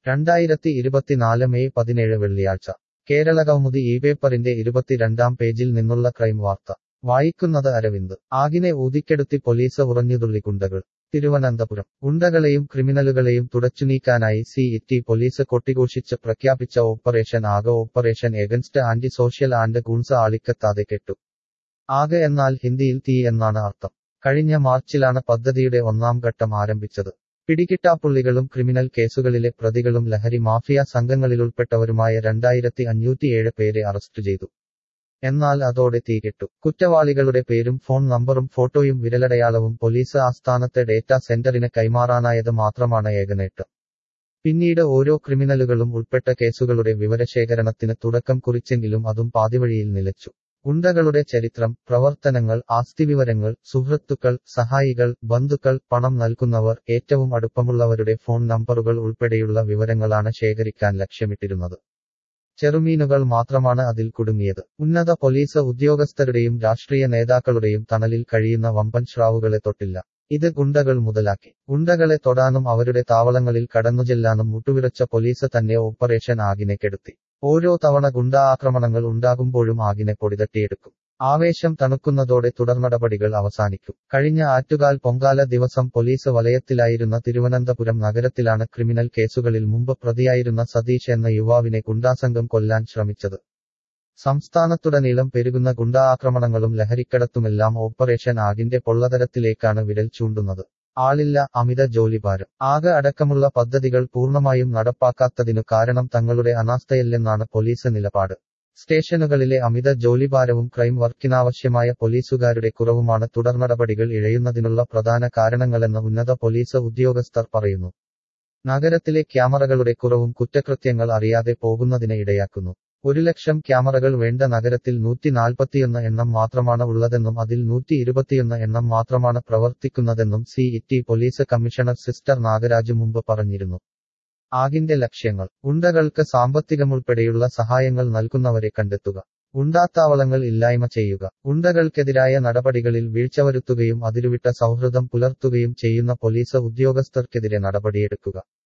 രണ്ടായിരത്തി ഇരുപത്തിനാല് മെയ് പതിനേഴ് വെള്ളിയാഴ്ച കേരള കൗമുദി ഈ പേപ്പറിന്റെ ഇരുപത്തിരണ്ടാം പേജിൽ നിന്നുള്ള ക്രൈം വാർത്ത വായിക്കുന്നത് അരവിന്ദ് ആകിനെ ഊതിക്കെടുത്തി പോലീസ് ഉറഞ്ഞുതുള്ളി ഗുണ്ടകൾ തിരുവനന്തപുരം ഗുണ്ടകളെയും ക്രിമിനലുകളെയും തുടച്ചുനീക്കാനായി സി ഇറ്റി പോലീസ് കൊട്ടിഘോഷിച്ച് പ്രഖ്യാപിച്ച operation AAG operation against anti social and goons ആളിക്കത്താതെ കെട്ടു ആഗ എന്നാൽ ഹിന്ദിയിൽ തീ എന്നാണ് അർത്ഥം കഴിഞ്ഞ മാർച്ചിലാണ് പദ്ധതിയുടെ ഒന്നാം ഘട്ടം ആരംഭിച്ചത് പിടികിട്ടാപ്പുള്ളികളും ക്രിമിനൽ കേസുകളിലെ പ്രതികളും ലഹരി മാഫിയ സംഘങ്ങളിലുൾപ്പെട്ടവരുമായ രണ്ടായിരത്തി അഞ്ഞൂറ്റിയേഴ് പേരെ അറസ്റ്റ് ചെയ്തു എന്നാൽ അതോടെ തീകെട്ടു കുറ്റവാളികളുടെ പേരും ഫോൺ നമ്പറും ഫോട്ടോയും വിരലടയാളവും പോലീസ് ആസ്ഥാനത്തെ ഡേറ്റാ സെന്ററിന് കൈമാറാനായത് മാത്രമാണ് ഏകനേട്ടം പിന്നീട് ഓരോ ക്രിമിനലുകളും ഉൾപ്പെട്ട കേസുകളുടെ വിവരശേഖരണത്തിന് തുടക്കം കുറിച്ചെങ്കിലും അതും പാതിവഴിയിൽ നിലച്ചു ഗുണ്ടകളുടെ ചരിത്രം പ്രവർത്തനങ്ങൾ ആസ്തിവിവരങ്ങൾ സുഹൃത്തുക്കൾ സഹായികൾ ബന്ധുക്കൾ പണം നൽകുന്നവർ ഏറ്റവും അടുപ്പമുള്ളവരുടെ ഫോൺ നമ്പറുകൾ ഉൾപ്പെടെയുള്ള വിവരങ്ങളാണ് ശേഖരിക്കാൻ ലക്ഷ്യമിട്ടിരുന്നത് ചെറുമീനുകൾ മാത്രമാണ് അതിൽ കുടുങ്ങിയത് ഉന്നത പോലീസ് ഉദ്യോഗസ്ഥരുടെയും രാഷ്ട്രീയ നേതാക്കളുടെയും തണലിൽ കഴിയുന്ന വമ്പൻ ശ്രാവുകളെ തൊട്ടില്ല ഇത് ഗുണ്ടകൾ മുതലാക്കി ഗുണ്ടകളെ തൊടാനും അവരുടെ താവളങ്ങളിൽ കടന്നുചെല്ലാനും മുട്ടുവിറച്ച പോലീസ് തന്നെ ഓപ്പറേഷൻ ആകിനെ കെടുത്തി ഓരോ തവണ ഗുണ്ട ആക്രമണങ്ങൾ ഉണ്ടാകുമ്പോഴും ആകിനെ പൊടിതട്ടിയെടുക്കും ആവേശം തണുക്കുന്നതോടെ തുടർനടപടികൾ അവസാനിക്കും കഴിഞ്ഞ ആറ്റുകാൽ പൊങ്കാല ദിവസം പോലീസ് വലയത്തിലായിരുന്ന തിരുവനന്തപുരം നഗരത്തിലാണ് ക്രിമിനൽ കേസുകളിൽ മുമ്പ് പ്രതിയായിരുന്ന സതീഷ് എന്ന യുവാവിനെ ഗുണ്ടാസംഘം കൊല്ലാൻ ശ്രമിച്ചത് സംസ്ഥാനത്തുടനീളം പെരുകുന്ന ഗുണ്ടാ ആക്രമണങ്ങളും ലഹരിക്കടത്തുമെല്ലാം ഓപ്പറേഷൻ ആകിന്റെ പൊള്ളതരത്തിലേക്കാണ് വിരൽ ചൂണ്ടുന്നത് ആളില്ല അമിത ജോലിഭാരം ആകെ അടക്കമുള്ള പദ്ധതികൾ പൂർണ്ണമായും നടപ്പാക്കാത്തതിനു കാരണം തങ്ങളുടെ അനാസ്ഥയല്ലെന്നാണ് പോലീസ് നിലപാട് സ്റ്റേഷനുകളിലെ അമിത ജോലിഭാരവും ക്രൈം വർക്കിനാവശ്യമായ പോലീസുകാരുടെ കുറവുമാണ് തുടർനടപടികൾ ഇഴയുന്നതിനുള്ള പ്രധാന കാരണങ്ങളെന്ന് ഉന്നത പോലീസ് ഉദ്യോഗസ്ഥർ പറയുന്നു നഗരത്തിലെ ക്യാമറകളുടെ കുറവും കുറ്റകൃത്യങ്ങൾ അറിയാതെ പോകുന്നതിന് ഇടയാക്കുന്നു ഒരു ലക്ഷം ക്യാമറകൾ വേണ്ട നഗരത്തിൽ നൂറ്റി നാൽപ്പത്തിയൊന്ന് എണ്ണം മാത്രമാണ് ഉള്ളതെന്നും അതിൽ നൂറ്റി ഇരുപത്തിയൊന്ന് എണ്ണം മാത്രമാണ് പ്രവർത്തിക്കുന്നതെന്നും സി ഇറ്റി പോലീസ് കമ്മീഷണർ സിസ്റ്റർ നാഗരാജ് മുമ്പ് പറഞ്ഞിരുന്നു ആകിന്റെ ലക്ഷ്യങ്ങൾ ഗുണ്ടകൾക്ക് സാമ്പത്തികമുൾപ്പെടെയുള്ള സഹായങ്ങൾ നൽകുന്നവരെ കണ്ടെത്തുക ഗുണ്ടാത്താവളങ്ങൾ ഇല്ലായ്മ ചെയ്യുക ഗുണ്ടകൾക്കെതിരായ നടപടികളിൽ വീഴ്ച വരുത്തുകയും അതിരുവിട്ട സൗഹൃദം പുലർത്തുകയും ചെയ്യുന്ന പോലീസ് ഉദ്യോഗസ്ഥർക്കെതിരെ നടപടിയെടുക്കുക